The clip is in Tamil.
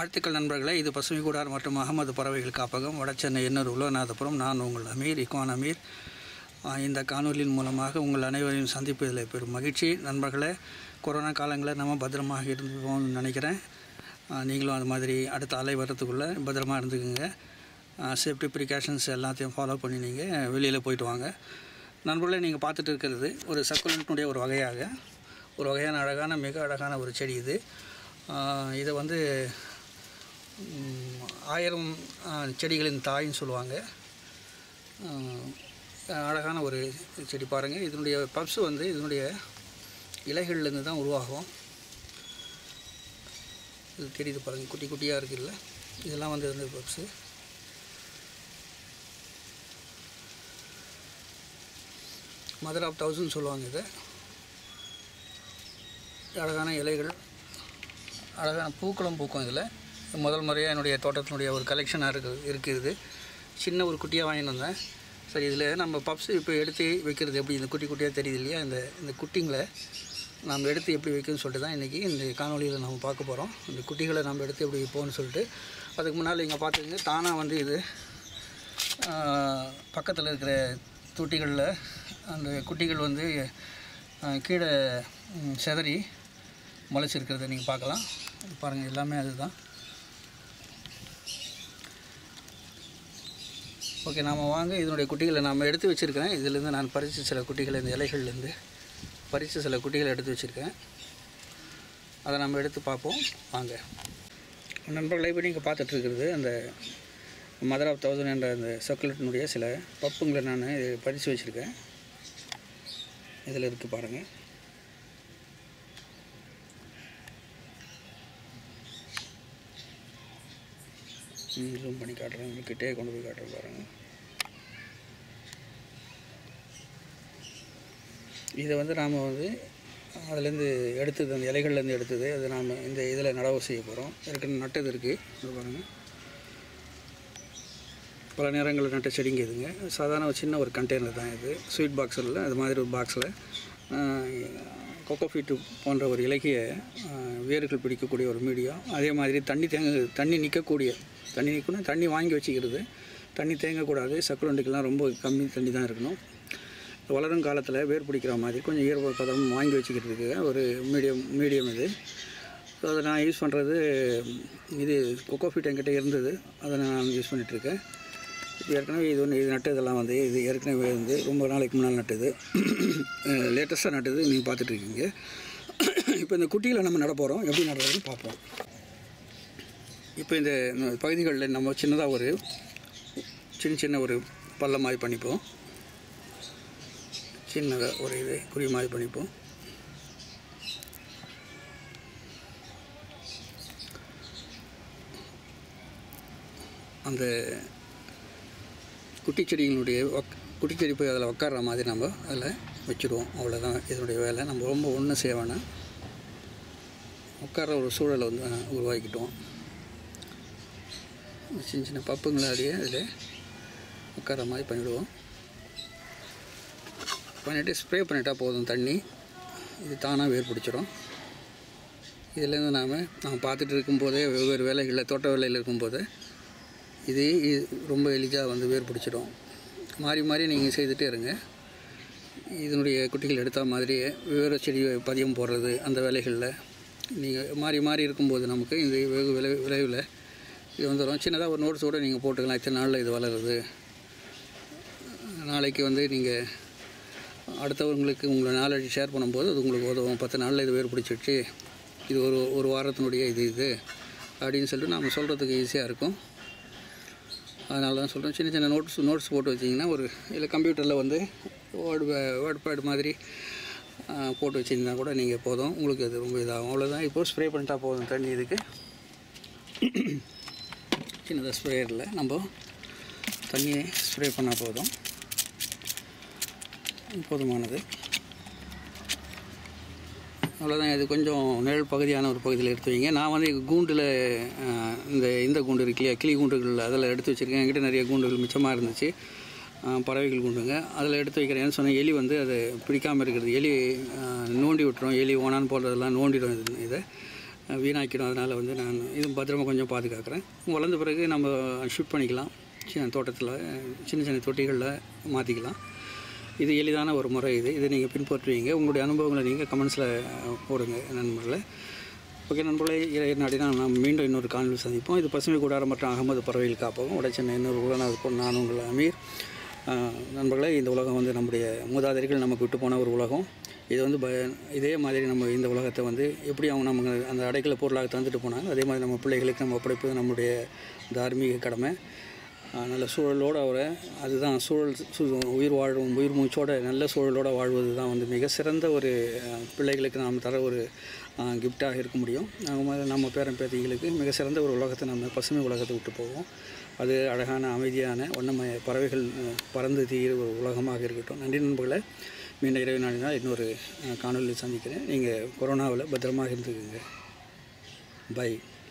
வாழ்த்துக்கள் நண்பர்களே இது பசுமை கூடார் மற்றும் அகமது பறவைகள் காப்பகம் வடசென்னை எண்ணூர் உலகநாதபுரம் நான் உங்கள் அமீர் இக்வான் அமீர் ஆஹ் இந்த காணொலியின் மூலமாக உங்கள் அனைவரையும் சந்திப்பதில் பெரும் மகிழ்ச்சி நண்பர்களே கொரோனா காலங்களில் நம்ம பத்திரமாக இருந்துப்போம்னு நினைக்கிறேன் ஆஹ் நீங்களும் அது மாதிரி அடுத்த அலை வர்றதுக்குள்ளே பத்திரமா இருந்துக்குங்க சேஃப்டி ப்ரிகாஷன்ஸ் எல்லாத்தையும் ஃபாலோ பண்ணி நீங்கள் வெளியில் போயிட்டு வாங்க நண்பர்களே நீங்கள் பார்த்துட்டு இருக்கிறது ஒரு சக்குலண்ட்னுடைய ஒரு வகையாக ஒரு வகையான அழகான மிக அழகான ஒரு செடி இது ஆஹ் இதை வந்து ம், ஆயிரம் ஆஹ், செடிகளின் தாயின்னு சொல்லுவாங்க ஆஹ், அழகான ஒரு செடி பாருங்கள் இதனுடைய பப்ஸ் வந்து இதனுடைய இலைகள்லேருந்து தான் உருவாகும் இது தெரியுது பாருங்கள் குட்டி குட்டியாக இருக்குல்ல இதெல்லாம் வந்து இந்த பப்ஸு மதர் ஆஃப் தௌசண்ட் சொல்லுவாங்க இதை அழகான இலைகள் அழகான பூக்களும் பூக்கும் இதில் முதல் முறையாக என்னுடைய தோட்டத்தினுடைய ஒரு கலெக்ஷனாக இருக்குது இருக்குது சின்ன ஒரு குட்டியாக வாங்கிட்டு வந்தேன் சரி இதில் நம்ம பப்ஸ் இப்போ எடுத்து வைக்கிறது எப்படி இந்த குட்டி குட்டியாக தெரியுது இல்லையா இந்த இந்த குட்டிங்களை நம்ம எடுத்து எப்படி வைக்கணும்னு சொல்லிட்டு தான் இன்றைக்கி இந்த காணொலியில் நம்ம பார்க்க போகிறோம் இந்த குட்டிகளை நம்ம எடுத்து எப்படி வைப்போம்னு சொல்லிட்டு அதுக்கு முன்னால் இங்கே பார்த்துக்கங்க தானாக வந்து இது பக்கத்தில் இருக்கிற தொட்டிகளில் அந்த குட்டிகள் வந்து ஆஹ், கீழே ம், சிதறி முளைச்சிருக்கிறத நீங்கள் பார்க்கலாம் இது பாருங்கள் எல்லாமே அதுதான் ஓகே நாம் வாங்க இதனுடைய குட்டிகளை நாம் எடுத்து வச்சுருக்கேன் இதிலேருந்து நான் பறித்து சில குட்டிகளை இந்த இலைகள்லேருந்து பறித்து சில குட்டிகளை எடுத்து வச்சுருக்கேன் அதை நம்ம எடுத்து பார்ப்போம் வாங்க நண்பர்களை இப்போ நீங்கள் பார்த்துட்ருக்கிறது அந்த மதர் ஆஃப் தௌசண்ட் என்ற அந்த சர்க்குலேட்டினுடைய சில பப்புங்களை நான் பறித்து வச்சுருக்கேன் இதில் இருக்குது பாருங்கள் ஜூம் பண்ணி காட்டுறேன் உங்கள்கிட்டே கொண்டு போய் காட்டுறேன் பாருங்கள் இதை வந்து நாம் வந்து அதுலேருந்து எடுத்தது அந்த இலைகள்லேருந்து எடுத்தது அதை நாம் இந்த இதில் நடவு செய்ய போகிறோம் ஏற்கனவே நட்டது இருக்குது இது பாருங்கள் பல நேரங்களில் நட்ட செடிங்க இதுங்க சாதாரண ஒரு சின்ன ஒரு கண்டெய்னர் தான் இது ஸ்வீட் பாக்ஸில் அது மாதிரி ஒரு பாக்ஸில் கொக்கோஃபீட்டு போன்ற ஒரு இலகிய ஆஹ், வேர்கள் பிடிக்கக்கூடிய ஒரு மீடியம் அதே மாதிரி தண்ணி தேங்க தண்ணி நிற்கக்கூடிய தண்ணி நிற்கணும் தண்ணி வாங்கி வச்சுக்கிறது தண்ணி தேங்கக்கூடாது சக்குலண்டுக்கெல்லாம் ரொம்ப கம்மி தண்ணி தான் இருக்கணும் வளரும் காலத்தில் வேர் பிடிக்கிற மாதிரி கொஞ்சம் ஈரப்பதம் வாங்கி வச்சுக்கிறதுக்கு ஒரு மீடியம் மீடியம் இது ஸோ அதை நான் யூஸ் பண்ணுறது இது கொக்கோஃபீட் என்கிட்ட இருந்தது அதை நான் யூஸ் பண்ணிகிட்ருக்கேன் இப்போ ஏற்கனவே இது ஒன்று இது நட்டதெல்லாம் வந்து இது ஏற்கனவே வந்து ரொம்ப நாளைக்கு முன்னால் நட்டது லேட்டஸ்ட்டாக நட்டது நீங்கள் பார்த்துட்ருக்கீங்க இப்போ இந்த குட்டிகளை நம்ம நட போகிறோம் எப்படி நடுறதுன்னு பார்ப்போம் இப்போ இந்த பகுதிகளில் நம்ம சின்னதாக ஒரு சின்ன சின்ன ஒரு பள்ளம் மாதிரி பண்ணிப்போம் சின்னதாக ஒரு இது குழி மாதிரி பண்ணிப்போம் அந்த குட்டி செடிகளுடைய ஒக் குட்டி செடி போய் அதில் உட்கார்ற மாதிரி நம்ம அதில் வச்சுடுவோம் அவ்வளோதான் இதனுடைய வேலை நம்ம ரொம்ப ஒன்றும் செய்ய வேணாம் உட்கார்ற ஒரு சூழலை வந்து அஹ், உருவாக்கிட்டோம் சின்ன சின்ன பப்புங்களாடியே அதில் உட்கார்ற மாதிரி பண்ணிவிடுவோம் பண்ணிவிட்டு ஸ்ப்ரே பண்ணிட்டா போதும் தண்ணி இது தானாக வேர் பிடிச்சிரும் இதுலேருந்து நாம் நாம் பார்த்துட்டு இருக்கும்போதே வெவ்வேறு வேலைகளில் தோட்ட வேலையில் இருக்கும்போது இது இ- ரொம்ப எளிதாக வந்து வேர் பிடிச்சிடும் மாறி மாறி நீங்கள் செய்துட்டே இருங்க இதனுடைய குட்டிகள் எடுத்த மாதிரியே வேறு செடி பதியம் போடுறது அந்த வேலைகளில் நீங்கள் மாறி மாறி இருக்கும்போது நமக்கு இந்த வெகு விளை விளைவில் இது வந்துடும் சின்னதாக ஒரு நோட்ஸ் கூட நீங்கள் போட்டுக்கலாம் இத்தனை நாளில் இது வளருது நாளைக்கு வந்து நீங்கள் அடுத்தவங்களுக்கு உங்களை நாலேஜ் ஷேர் பண்ணும்போது அது உங்களுக்கு உதவும் பத்து நாளில் இது வேர் பிடிச்சிடுச்சு இது ஒரு ஒரு வாரத்தினுடைய இது இது அப்படின்னு சொல்லிட்டு நாம் சொல்கிறதுக்கு ஈஸியாக இருக்கும் அதனால தான் சொல்கிறேன் சின்ன சின்ன நோட்ஸ் நோட்ஸ் போட்டு வச்சிங்கன்னா ஒரு இல்லை கம்ப்யூட்டரில் வந்து வேர்டு வேர்ட் பேட் மாதிரி ஆ, போட்டு வச்சிருந்தா கூட நீங்கள் போதும் உங்களுக்கு அது ரொம்ப இதாகும் அவ்வளோதான் இப்போ ஸ்ப்ரே பண்ணிட்டா போதும் தண்ணி இதுக்கு சின்னதாக ஸ்ப்ரேயரில் நம்ம தண்ணியை ஸ்ப்ரே பண்ணால் போதும் போதுமானது அவ்வளோதான் இது கொஞ்சம் நிழல் பகுதியான ஒரு பகுதியில் எடுத்து வைங்க நான் வந்து கூண்டில் அஹ், இந்த இந்த கூண்டு இருக்கு இல்லையா கிளி கூண்டுகள் அதில் எடுத்து வச்சுருக்கேன் என்கிட்ட நிறைய கூண்டுகள் மிச்சமாக இருந்துச்சு அஹ், பறவைகள் கூண்டுங்க அதில் எடுத்து வைக்கிறேன்னு சொன்னேன் எலி வந்து அதை பிடிக்காமல் இருக்கிறது எலி அஹ், நோண்டி விட்டுரும் எலி ஓனான்னு போடுறதெல்லாம் நோண்டிடும் இது இதை அஹ், வீணாக்கிடும் அதனால் வந்து நான் இது பத்திரமா கொஞ்சம் பாதுகாக்கிறேன் வளர்ந்த பிறகு நம்ம ஷிஃப்ட் பண்ணிக்கலாம் சின்ன தோட்டத்தில் சின்ன சின்ன தொட்டிகளில் மாற்றிக்கலாம் இது எளிதான ஒரு முறை இது இதை நீங்கள் பின்பற்றுவீங்க உங்களுடைய அனுபவங்களை நீங்கள் கமெண்ட்ஸில் போடுங்க நண்பர்களே ஓகே நண்பர்களே இறை நாடினா நாம் மீண்டும் இன்னொரு காணொலி சந்திப்போம் இது பசுமை கூடாரம் மற்றும் அகமது பறவைகள் காப்பகம் உடைச்சென்னை இன்னொரு உலகநாத பொன் நான் உங்கள் அமீர் ஆஹ், நண்பர்களே இந்த உலகம் வந்து நம்முடைய மூதாதையர்கள் நமக்கு விட்டு போன ஒரு உலகம் இது வந்து ப இதே மாதிரி நம்ம இந்த உலகத்தை வந்து எப்படி அவங்க நமக்கு அந்த அடைக்கல பொருளாக தந்துட்டு போனாங்க அதே மாதிரி நம்ம பிள்ளைகளுக்கு நம்ம ஒப்படைப்பது நம்முடைய தார்மீக கடமை ஆஹ், நல்ல சூழலோடு அவரை அதுதான் சூழல் சு உயிர் வாழும் உயிர் மூச்சோட நல்ல சூழலோடு வாழ்வது தான் வந்து மிக சிறந்த ஒரு ஆஹ், பிள்ளைகளுக்கு நாம் தர ஒரு கிஃப்டாக இருக்க முடியும் நம்ம நம்ம பேரன் பேத்திகளுக்கு மிக சிறந்த ஒரு உலகத்தை நம்ம பசுமை உலகத்தை விட்டு போவோம் அது அழகான அமைதியான ஒன்றுமய பறவைகள் ஆஹ், பறந்து தீர ஒரு உலகமாக இருக்கட்டும் நன்றி நண்பர்களே மீண்டும் இரவு நாளினால் இன்னொரு ஆஹ், காணொளியில் சந்திக்கிறேன் நீங்கள் கொரோனாவில் பத்திரமாக இருந்துக்குங்க பை